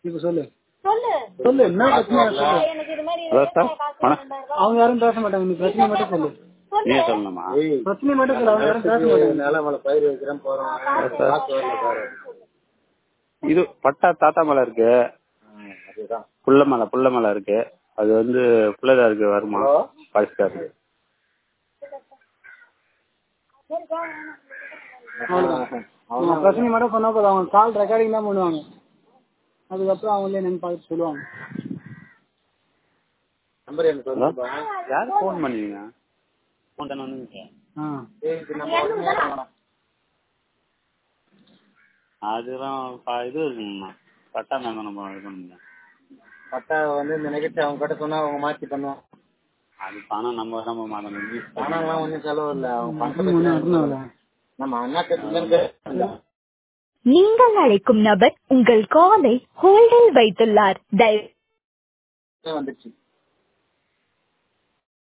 இப்ப சொல்லு சொல்லு சொல்லு என்ன பிரச்சனை சொல்லு எனக்கு இது மாதிரி ஹலோ சார் வணக்கம் அவங்க யாரும் பேச மாட்டாங்க நீ பிரச்சனை மட்டும் சொல்லு நீங்க சொல்லணுமா பிரச்சனை மட்டும் சொல்லு அவங்க யாரும் பேச மாட்டாங்க நிலமலை பயிர் வைக்கிறேன் போறோம் காசு வரல பாரு இது பட்டா தாத்தா மலை இருக்கு அதுதான் புள்ள மலை புள்ள மலை இருக்கு அது வந்து புள்ளதா இருக்கு வருமா பரிசா இருக்கு அவ்வளவுதான் அவங்க பிரச்சனை மட்டும் சொன்னா போதும் அவங்க கால் ரெக்கார்டிங் தான் பண்ணுவாங்க அதுக்கப்புறம் அவங்களே என்னன்னு பார்த்து சொல்லுவாங்க நம்பர் எனக்கு ஹலோ சொல்லுப்பா யார் ஃபோன் பண்ணுவீங்க ஃபோன் தானே வந்துங்க ஆ ஏய், இது நம்ம உடனே வாங்கலாம். அதெல்லாம் ப- இது இருக்குங்கண்ணா பட்டா நாங்கள் நம்ம இது பண்ணுங்க பட்டா வந்து இந்த நிகழ்ச்சி அவங்க கிட்ட சொன்னா அவங்க மாத்தி பண்ணுவாங்க அது பணம் நம்ம நம்ம மாதம் பணம்லாம் ஒண்ணும் செலவு இல்ல அவங்க ஒண்ணும் பண்றது அர்த்தம் இல்ல. நம்ம அண்ணா கிட்ட நீங்கள் அழைக்கும் நபர் உங்கள் காலை ஹோல்டில் வைத்துள்ளார் தயவு வந்துச்சு